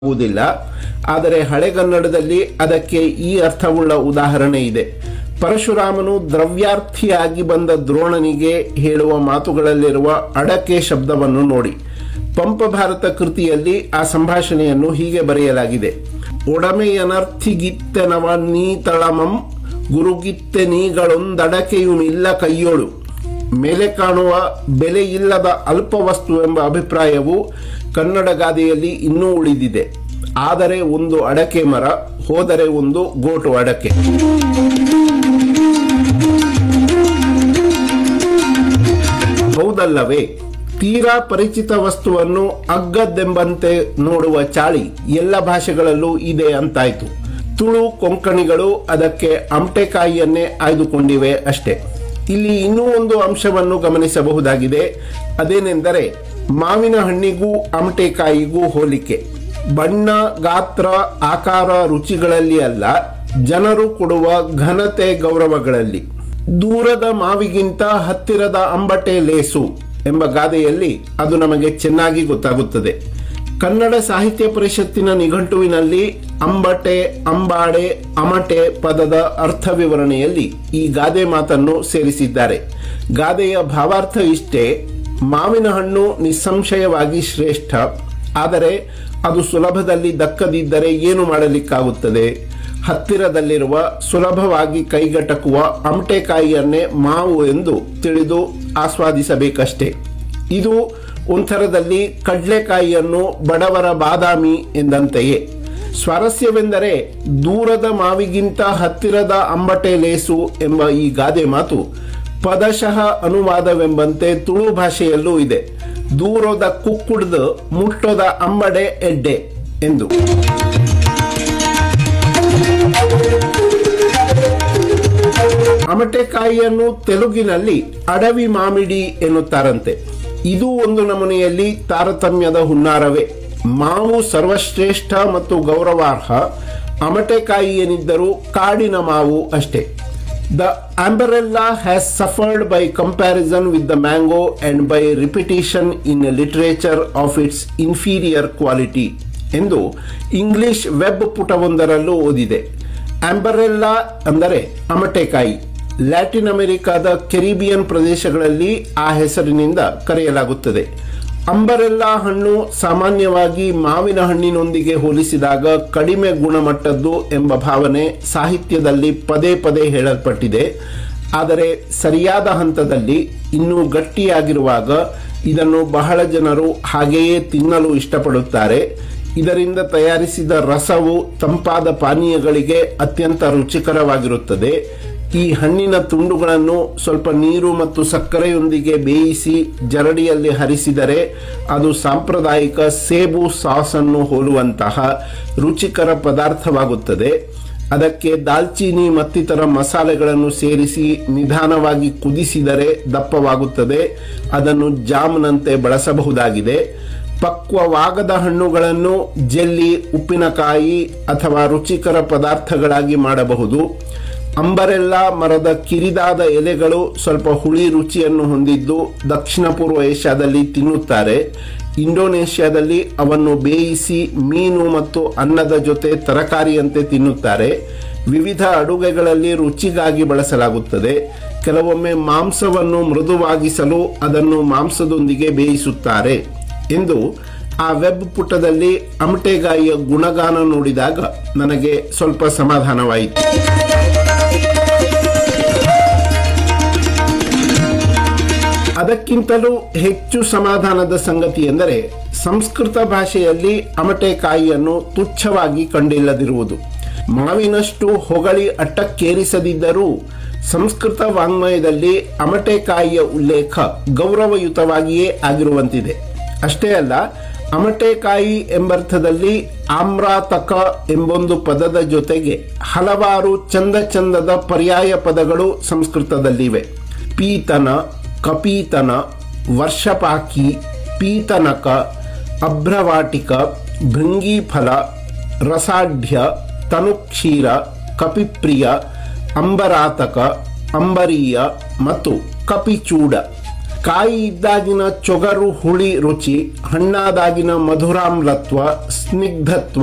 ಆಗುವುದಿಲ್ಲ ಆದರೆ ಹಳೆಗನ್ನಡದಲ್ಲಿ ಅದಕ್ಕೆ ಈ ಅರ್ಥವುಳ್ಳ ಉದಾಹರಣೆ ಇದೆ ಪರಶುರಾಮನು ದ್ರವ್ಯಾರ್ಥಿಯಾಗಿ ಬಂದ ದ್ರೋಣನಿಗೆ ಹೇಳುವ ಮಾತುಗಳಲ್ಲಿರುವ ಅಡಕೆ ಶಬ್ದವನ್ನು ನೋಡಿ ಪಂಪ ಭಾರತ ಕೃತಿಯಲ್ಲಿ ಆ ಸಂಭಾಷಣೆಯನ್ನು ಹೀಗೆ ಬರೆಯಲಾಗಿದೆ ಒಡಮೆಯನರ್ಥಿಗಿತ್ತೆನವ ನೀತಳಮಂ ಗುರುಗಿತ್ತೆ ನೀಗಳೊಂದಡಕೆಯುಮಿಲ್ಲ ಕೈಯೋಳು ಮೇಲೆ ಕಾಣುವ ಬೆಲೆ ಇಲ್ಲದ ಅಲ್ಪ ವಸ್ತು ಎಂಬ ಅಭಿಪ್ರಾಯವು ಕನ್ನಡ ಗಾದೆಯಲ್ಲಿ ಇನ್ನೂ ಉಳಿದಿದೆ ಆದರೆ ಒಂದು ಅಡಕೆ ಮರ ಹೋದರೆ ಒಂದು ಗೋಟು ಅಡಕೆ ಹೌದಲ್ಲವೇ ತೀರಾ ಪರಿಚಿತ ವಸ್ತುವನ್ನು ಅಗ್ಗದ್ದೆಂಬಂತೆ ನೋಡುವ ಚಾಳಿ ಎಲ್ಲ ಭಾಷೆಗಳಲ್ಲೂ ಇದೆ ಅಂತಾಯ್ತು ತುಳು ಕೊಂಕಣಿಗಳು ಅದಕ್ಕೆ ಅಮಟೆಕಾಯಿಯನ್ನೇ ಆಯ್ದುಕೊಂಡಿವೆ ಅಷ್ಟೇ ಇಲ್ಲಿ ಇನ್ನೂ ಒಂದು ಅಂಶವನ್ನು ಗಮನಿಸಬಹುದಾಗಿದೆ ಅದೇನೆಂದರೆ ಮಾವಿನ ಹಣ್ಣಿಗೂ ಅಮಟೆಕಾಯಿಗೂ ಹೋಲಿಕೆ ಬಣ್ಣ ಗಾತ್ರ ಆಕಾರ ರುಚಿಗಳಲ್ಲಿ ಅಲ್ಲ ಜನರು ಕೊಡುವ ಘನತೆ ಗೌರವಗಳಲ್ಲಿ ದೂರದ ಮಾವಿಗಿಂತ ಹತ್ತಿರದ ಅಂಬಟೆ ಲೇಸು ಎಂಬ ಗಾದೆಯಲ್ಲಿ ಅದು ನಮಗೆ ಚೆನ್ನಾಗಿ ಗೊತ್ತಾಗುತ್ತದೆ ಕನ್ನಡ ಸಾಹಿತ್ಯ ಪರಿಷತ್ತಿನ ನಿಘಂಟುವಿನಲ್ಲಿ ಅಂಬಟೆ ಅಂಬಾಡೆ ಅಮಟೆ ಪದದ ಅರ್ಥ ವಿವರಣೆಯಲ್ಲಿ ಈ ಗಾದೆ ಮಾತನ್ನು ಸೇರಿಸಿದ್ದಾರೆ ಗಾದೆಯ ಭಾವಾರ್ಥ ಇಷ್ಟೇ ಮಾವಿನ ಹಣ್ಣು ನಿಸ್ಸಂಶಯವಾಗಿ ಶ್ರೇಷ್ಠ ಆದರೆ ಅದು ಸುಲಭದಲ್ಲಿ ದಕ್ಕದಿದ್ದರೆ ಏನು ಮಾಡಲಿಕ್ಕಾಗುತ್ತದೆ ಹತ್ತಿರದಲ್ಲಿರುವ ಸುಲಭವಾಗಿ ಕೈಗಟಕುವ ಅಮಟೆಕಾಯಿಯನ್ನೇ ಮಾವು ಎಂದು ತಿಳಿದು ಆಸ್ವಾದಿಸಬೇಕಷ್ಟೇ ಇದು ಒಂಥರದಲ್ಲಿ ಕಡ್ಲೆಕಾಯಿಯನ್ನು ಬಡವರ ಬಾದಾಮಿ ಎಂದಂತೆಯೇ ಸ್ವಾರಸ್ಯವೆಂದರೆ ದೂರದ ಮಾವಿಗಿಂತ ಹತ್ತಿರದ ಅಂಬಟೆ ಲೇಸು ಎಂಬ ಈ ಗಾದೆ ಮಾತು ಪದಶಃ ಅನುವಾದವೆಂಬಂತೆ ತುಳು ಭಾಷೆಯಲ್ಲೂ ಇದೆ ದೂರದ ಕುಕ್ಕುಡ್ದು ಮುಟ್ಟೋದ ಅಂಬಡೆ ಎಡ್ಡೆ ಎಂದು ಅಮಟೆಕಾಯಿಯನ್ನು ತೆಲುಗಿನಲ್ಲಿ ಅಡವಿ ಮಾಮಿಡಿ ಎನ್ನುತ್ತಾರಂತೆ ಇದು ಒಂದು ನಮೂನೆಯಲ್ಲಿ ತಾರತಮ್ಯದ ಹುನ್ನಾರವೇ ಮಾವು ಸರ್ವಶ್ರೇಷ್ಠ ಮತ್ತು ಗೌರವಾರ್ಹ ಅಮಟೆಕಾಯಿ ಏನಿದ್ದರೂ ಕಾಡಿನ ಮಾವು ಅಷ್ಟೇ the umbrella has suffered by comparison with the mango and by repetition in literature of its inferior quality ಎಂದು ಇಂಗ್ಲಿಷ್ ವೆಬ್ ಪುಟವೊಂದರಲ್ಲೂ ಓದಿದೆ ಆಂಬರೆಲ್ಲಾ ಅಂದರೆ ಅಮಟೆಕಾಯಿ ಲ್ಯಾಟಿನ್ ಅಮೆರಿಕಾದ ಕೆರಿಬಿಯನ್ ಪ್ರದೇಶಗಳಲ್ಲಿ ಆ ಹೆಸರಿನಿಂದ ಕರೆಯಲಾಗುತ್ತದೆ ಅಂಬರೆಲ್ಲಾ ಹಣ್ಣು ಸಾಮಾನ್ಯವಾಗಿ ಮಾವಿನ ಹಣ್ಣಿನೊಂದಿಗೆ ಹೋಲಿಸಿದಾಗ ಕಡಿಮೆ ಗುಣಮಟ್ಟದ್ದು ಎಂಬ ಭಾವನೆ ಸಾಹಿತ್ಯದಲ್ಲಿ ಪದೇ ಪದೇ ಹೇಳಲ್ಪಟ್ಟಿದೆ ಆದರೆ ಸರಿಯಾದ ಹಂತದಲ್ಲಿ ಇನ್ನೂ ಗಟ್ಟಿಯಾಗಿರುವಾಗ ಇದನ್ನು ಬಹಳ ಜನರು ಹಾಗೆಯೇ ತಿನ್ನಲು ಇಷ್ಟಪಡುತ್ತಾರೆ ಇದರಿಂದ ತಯಾರಿಸಿದ ರಸವು ತಂಪಾದ ಪಾನೀಯಗಳಿಗೆ ಅತ್ಯಂತ ರುಚಿಕರವಾಗಿರುತ್ತದೆ ಈ ಹಣ್ಣಿನ ತುಂಡುಗಳನ್ನು ಸ್ವಲ್ಪ ನೀರು ಮತ್ತು ಸಕ್ಕರೆಯೊಂದಿಗೆ ಬೇಯಿಸಿ ಜರಡಿಯಲ್ಲಿ ಹರಿಸಿದರೆ ಅದು ಸಾಂಪ್ರದಾಯಿಕ ಸೇಬು ಸಾಸ್ ಅನ್ನು ಹೋಲುವಂತಹ ರುಚಿಕರ ಪದಾರ್ಥವಾಗುತ್ತದೆ ಅದಕ್ಕೆ ದಾಲ್ಚೀನಿ ಮತ್ತಿತರ ಮಸಾಲೆಗಳನ್ನು ಸೇರಿಸಿ ನಿಧಾನವಾಗಿ ಕುದಿಸಿದರೆ ದಪ್ಪವಾಗುತ್ತದೆ ಅದನ್ನು ಜಾಮ್ನಂತೆ ಬಳಸಬಹುದಾಗಿದೆ ಪಕ್ವವಾಗದ ಹಣ್ಣುಗಳನ್ನು ಜೆಲ್ಲಿ ಉಪ್ಪಿನಕಾಯಿ ಅಥವಾ ರುಚಿಕರ ಪದಾರ್ಥಗಳಾಗಿ ಮಾಡಬಹುದು ಅಂಬರೆಲ್ಲ ಮರದ ಕಿರಿದಾದ ಎಲೆಗಳು ಸ್ವಲ್ಪ ಹುಳಿ ರುಚಿಯನ್ನು ಹೊಂದಿದ್ದು ದಕ್ಷಿಣ ಪೂರ್ವ ಏಷ್ಯಾದಲ್ಲಿ ತಿನ್ನುತ್ತಾರೆ ಇಂಡೋನೇಷ್ಯಾದಲ್ಲಿ ಅವನ್ನು ಬೇಯಿಸಿ ಮೀನು ಮತ್ತು ಅನ್ನದ ಜೊತೆ ತರಕಾರಿಯಂತೆ ತಿನ್ನುತ್ತಾರೆ ವಿವಿಧ ಅಡುಗೆಗಳಲ್ಲಿ ರುಚಿಗಾಗಿ ಬಳಸಲಾಗುತ್ತದೆ ಕೆಲವೊಮ್ಮೆ ಮಾಂಸವನ್ನು ಮೃದುವಾಗಿಸಲು ಅದನ್ನು ಮಾಂಸದೊಂದಿಗೆ ಬೇಯಿಸುತ್ತಾರೆ ಎಂದು ಆ ವೆಬ್ ಪುಟದಲ್ಲಿ ಅಮಟೆಗಾಯಿಯ ಗುಣಗಾನ ನೋಡಿದಾಗ ನನಗೆ ಸ್ವಲ್ಪ ಸಮಾಧಾನವಾಯಿತು ಅದಕ್ಕಿಂತಲೂ ಹೆಚ್ಚು ಸಮಾಧಾನದ ಸಂಗತಿ ಎಂದರೆ ಸಂಸ್ಕೃತ ಭಾಷೆಯಲ್ಲಿ ಅಮಟೆಕಾಯಿಯನ್ನು ತುಚ್ಛವಾಗಿ ಕಂಡಿಲ್ಲದಿರುವುದು ಮಾವಿನಷ್ಟು ಹೊಗಳಿ ಅಟ್ಟಕ್ಕೇರಿಸದಿದ್ದರೂ ಸಂಸ್ಕೃತ ವಾಂಗ್ಮಯದಲ್ಲಿ ಅಮಟೆಕಾಯಿಯ ಉಲ್ಲೇಖ ಗೌರವಯುತವಾಗಿಯೇ ಆಗಿರುವಂತಿದೆ ಅಷ್ಟೇ ಅಲ್ಲ ಅಮಟೆಕಾಯಿ ಎಂಬರ್ಥದಲ್ಲಿ ಆಮ್ರಾತಕ ಎಂಬೊಂದು ಪದದ ಜೊತೆಗೆ ಹಲವಾರು ಚಂದ ಚಂದದ ಪರ್ಯಾಯ ಪದಗಳು ಸಂಸ್ಕೃತದಲ್ಲಿವೆ ಪೀತನ ಕಪೀತನ ವರ್ಷಪಾಕಿ ಪೀತನಕ ಅಭ್ರವಾಟಿಕ ಭೃಂಗೀಫಲ ರಸಾಢ್ಯ ತನುಕ್ಷೀರ ಕಪಿಪ್ರಿಯ ಅಂಬರಾತಕ ಅಂಬರೀಯ ಮತ್ತು ಕಪಿಚೂಡ ಕಾಯಿ ಇದ್ದಾಗಿನ ಚೊಗರು ಹುಳಿ ರುಚಿ ಹಣ್ಣಾದಾಗಿನ ಮಧುರಾಮ್ಲತ್ವ ಸ್ನಿಗ್ಧತ್ವ